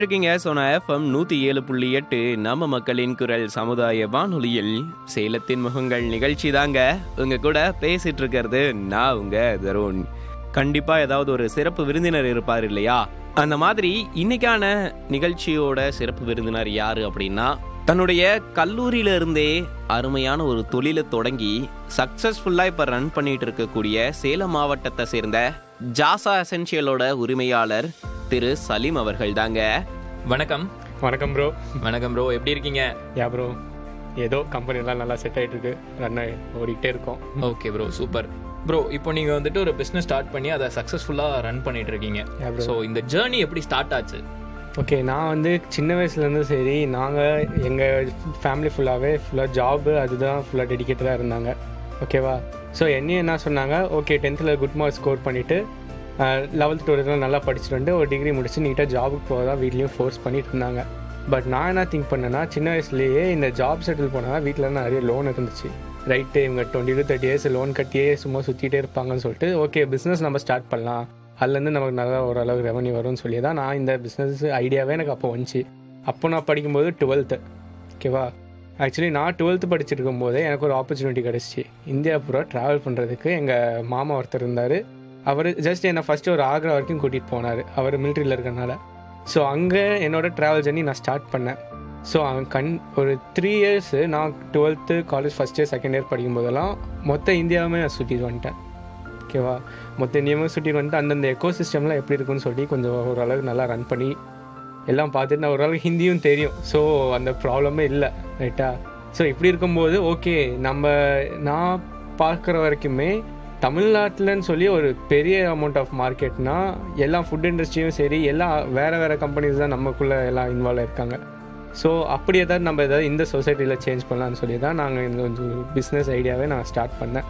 இருக்கீங்க சோனா எஃப்எம் நூத்தி ஏழு புள்ளி எட்டு நம்ம மக்களின் குரல் சமுதாய வானொலியில் சேலத்தின் முகங்கள் நிகழ்ச்சி தாங்க உங்க கூட பேசிட்டு இருக்கிறது நான் உங்க தருண் கண்டிப்பா ஏதாவது ஒரு சிறப்பு விருந்தினர் இருப்பார் இல்லையா அந்த மாதிரி இன்னைக்கான நிகழ்ச்சியோட சிறப்பு விருந்தினர் யாரு அப்படின்னா தன்னுடைய கல்லூரியில இருந்தே அருமையான ஒரு தொழிலை தொடங்கி சக்சஸ்ஃபுல்லா இப்ப ரன் பண்ணிட்டு இருக்கக்கூடிய சேலம் மாவட்டத்தை சேர்ந்த ஜாசா எசென்ஷியலோட உரிமையாளர் திரு சலீம் அவர்கள் தாங்க வணக்கம் வணக்கம் ப்ரோ வணக்கம் ப்ரோ எப்படி இருக்கீங்க யா ப்ரோ ஏதோ கம்பெனிலாம் நல்லா செட் ஆகிட்டு இருக்கு ரன் ஆகி ஓடிக்கிட்டே இருக்கோம் ஓகே ப்ரோ சூப்பர் ப்ரோ இப்போ நீங்க வந்துட்டு ஒரு பிசினஸ் ஸ்டார்ட் பண்ணி அதை சக்ஸஸ்ஃபுல்லா ரன் பண்ணிட்டு இருக்கீங்க Yeah, bro. ஸோ இந்த ஜேர்னி எப்படி ஸ்டார்ட் ஆச்சு ஓகே நான் வந்து சின்ன வயசுலேருந்து சரி நாங்கள் எங்கள் ஃபேமிலி ஃபுல்லாகவே ஃபுல்லாக ஜாபு அதுதான் ஃபுல்லாக டெடிக்கேட்டடாக இருந்தாங்க ஓகேவா ஸோ என்னையும் என்ன சொன்னாங்க ஓகே டென்த்தில் குட் மார்க் ஸ்கோர் பண்ணிவிட்டு லெவல்த் டுவெல்த்தில் நல்லா படிச்சுட்டு வந்து ஒரு டிகிரி முடிச்சு நீட்டாக ஜாபுக்கு போக தான் வீட்லேயும் ஃபோர்ஸ் பண்ணிட்டு இருந்தாங்க பட் நான் என்ன திங்க் பண்ணேன்னா சின்ன வயசுலேயே இந்த ஜாப் செட்டில் போனால் வீட்டில் நிறைய லோன் இருந்துச்சு ரைட்டு இவங்க twenty to thirty years loan கட்டியே சும்மா சுற்றிட்டே இருப்பாங்கன்னு சொல்லிட்டு ஓகே பிஸ்னஸ் நம்ம ஸ்டார்ட் பண்ணலாம் அதுலேருந்து நமக்கு நல்லா ஓரளவு ரெவன்யூ வரும்னு சொல்லி தான் நான் இந்த பிஸ்னஸ் ஐடியாவே எனக்கு அப்போ வந்துச்சு அப்போ நான் படிக்கும்போது டுவெல்த்து ஓகேவா ஆக்சுவலி நான் டுவெல்த்து படிச்சுட்டு இருக்கும்போதே எனக்கு ஒரு ஆப்பர்ச்சுனிட்டி கிடச்சிச்சு இந்தியா பூரா ட்ராவல் பண்ணுறதுக்கு எங்கள் மாமா ஒருத்தர் இருந்தார் அவர் ஜஸ்ட் என்னை ஃபஸ்ட்டு ஒரு ஆக்ரா வரைக்கும் கூட்டிகிட்டு போனார் அவர் மிலிட்ரியில் இருக்கறனால ஸோ அங்கே என்னோட ட்ராவல் ஜர்னி நான் ஸ்டார்ட் பண்ணேன் ஸோ அவன் கண் ஒரு த்ரீ இயர்ஸு நான் twelfth college first year second year படிக்கும்போதெல்லாம் மொத்த இந்தியாவுமே நான் சுற்றிட்டு வந்துட்டேன் ஓகேவா மொத்த இந்தியாவும் சுற்றிட்டு வந்துட்டு அந்தந்த எக்கோ சிஸ்டம்லாம் எப்படி இருக்குன்னு சொல்லி கொஞ்சம் ஓரளவுக்கு நல்லா ரன் பண்ணி எல்லாம் பார்த்துட்டு நான் ஓரளவுக்கு ஹிந்தியும் தெரியும் ஸோ அந்த ப்ராப்ளமே இல்லை ரைட்டா ஸோ இப்படி இருக்கும்போது ஓகே நம்ம நான் பார்க்குற வரைக்குமே தமிழ்நாட்டில்னு சொல்லி ஒரு பெரிய அமௌண்ட் ஆஃப் மார்க்கெட்னா எல்லா ஃபுட் இண்டஸ்ட்ரியும் சரி எல்லாம் வேறு வேறு கம்பெனிஸ் தான் நமக்குள்ளே எல்லாம் இன்வால்வ் இருக்காங்க ஸோ அப்படி ஏதாவது நம்ம ஏதாவது இந்த சொசைட்டியில் சேஞ்ச் பண்ணலாம்னு சொல்லி தான் நாங்கள் இந்த கொஞ்சம் பிஸ்னஸ் ஐடியாவே நான் ஸ்டார்ட் பண்ணேன்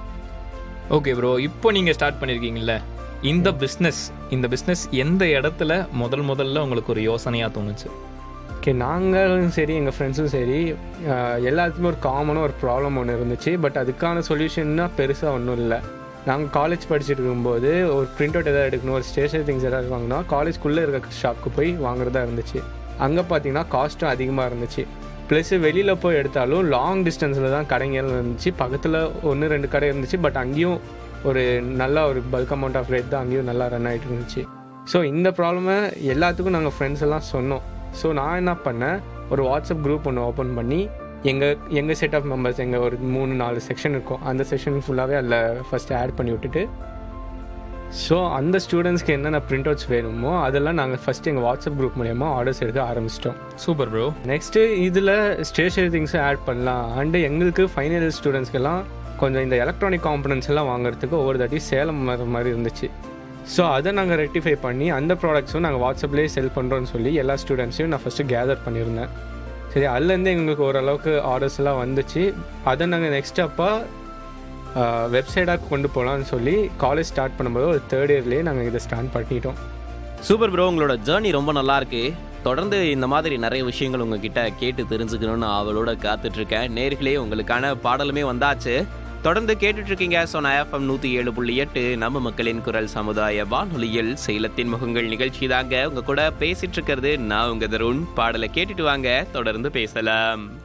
ஓகே ப்ரோ இப்போ நீங்க ஸ்டார்ட் பண்ணிருக்கீங்கல்ல இந்த பிஸ்னஸ் இந்த பிஸ்னஸ் எந்த இடத்துல முதல் முதல்ல உங்களுக்கு ஒரு யோசனையா தோணுச்சு ஓகே நாங்களும் சரி எங்கள் ஃப்ரெண்ட்ஸும் சரி ஆஹ், எல்லாத்துக்குமே ஒரு காமனாக ஒரு ப்ராப்ளம் ஒன்று இருந்துச்சு பட் அதுக்கான சொல்யூஷன்னா பெருசாக ஒன்றும் இல்லை நாங்கள் காலேஜ் படிச்சுட்டு இருக்கும்போது ஒரு பிரிண்ட் அவுட் எதாவது எடுக்கணும் ஒரு ஸ்டேஷனரி திங்ஸ் எதாவது வாங்கினா காலேஜ்குள்ளே இருக்க ஷாப்புக்கு போய் வாங்குறதா இருந்துச்சு அங்கே பார்த்தீங்கன்னா காஸ்ட்டும் அதிகமாக இருந்துச்சு ப்ளஸ் வெளியில் போய் எடுத்தாலும் லாங் டிஸ்டன்ஸில் தான் கடைகள் இருந்துச்சு பக்கத்தில் ஒன்று ரெண்டு கடை இருந்துச்சு பட் அங்கேயும் ஒரு நல்ல ஒரு பல்க் அமௌண்ட் ஆஃப் ரேட் தான் அங்கேயும் நல்லா ரன் ஆகிட்டு இருந்துச்சு ஸோ இந்த ப்ராப்ளமை எல்லாத்துக்கும் நாங்கள் ஃப்ரெண்ட்ஸ் எல்லாம் சொன்னோம் ஸோ நான் என்ன பண்ணேன் ஒரு வாட்ஸ்அப் குரூப் ஒன்று ஓப்பன் பண்ணி எங்கள் எங்கள் செட் ஆஃப் மெம்பர்ஸ் எங்கள் ஒரு மூணு நாலு செக்ஷன் இருக்கும் அந்த செக்ஷன் ஃபுல்லாகவே அதில் ஃபஸ்ட்டு ஆட் பண்ணி விட்டுட்டு ஸோ அந்த ஸ்டூடெண்ட்ஸ்க்கு என்னென்ன பிரிண்ட் அவுட்ஸ் வேணுமோ அதெல்லாம் நாங்கள் ஃபஸ்ட்டு எங்கள் வாட்ஸ்அப் குரூப் மூலயமா ஆர்டர்ஸ் எடுக்க ஆரம்பிச்சிட்டோம் சூப்பர் ப்ரோ நெக்ஸ்ட்டு இதில் ஸ்டேஷனரி திங்ஸும் ஆட் பண்ணலாம் அண்டு எங்களுக்கு ஃபைனல் ஸ்டூடெண்ட்ஸ்க்கெல்லாம் கொஞ்சம் இந்த எலக்ட்ரானிக் காம்பனன்ட்ஸ் எல்லாம் வாங்குறதுக்கு ஒவ்வொரு தாட்டி சேலம் வர மாதிரி இருந்துச்சு ஸோ அதை நாங்கள் ரெக்டிஃபை பண்ணி அந்த ப்ராடக்ட்ஸும் நாங்கள் வாட்ஸ்அப்லேயே செல் பண்ணுறோன்னு சொல்லி எல்லா ஸ்டூடெண்ட்ஸையும் நான் ஃபஸ்ட்டு கேதர் பண்ணியிருந்தேன் சரி அதுலேருந்து எங்களுக்கு ஓரளவுக்கு ஆர்டர்ஸ் எல்லாம் வந்துச்சு அதை நாங்கள் நெக்ஸ்ட் அப்போ வெப்சைட்டாக கொண்டு போகலான்னு சொல்லி காலேஜ் ஸ்டார்ட் பண்ணும்போது ஒரு தேர்ட் இயர்லேயே நாங்கள் இதை ஸ்டார்ட் பண்ணிட்டோம் சூப்பர் ப்ரோ உங்களோட ஜேர்னி ரொம்ப நல்லா இருக்கு தொடர்ந்து இந்த மாதிரி நிறைய விஷயங்கள் உங்ககிட்ட கேட்டு தெரிஞ்சுக்கணும்னு அவளோட காத்துட்டு இருக்கேன் நேர்களே உங்களுக்கான பாடலுமே வந்தாச்சு தொடர்ந்து கேட்டுட்டு இருக்கீங்க சோனா எஃப்எம் நூத்தி ஏழு புள்ளி எட்டு நம்ம மக்களின் குரல் சமுதாய வானொலியில் சேலத்தின் முகங்கள் நிகழ்ச்சி தாங்க உங்க கூட பேசிட்டு இருக்கிறது நான் உங்க தருண் பாடலை கேட்டுட்டு வாங்க தொடர்ந்து பேசலாம்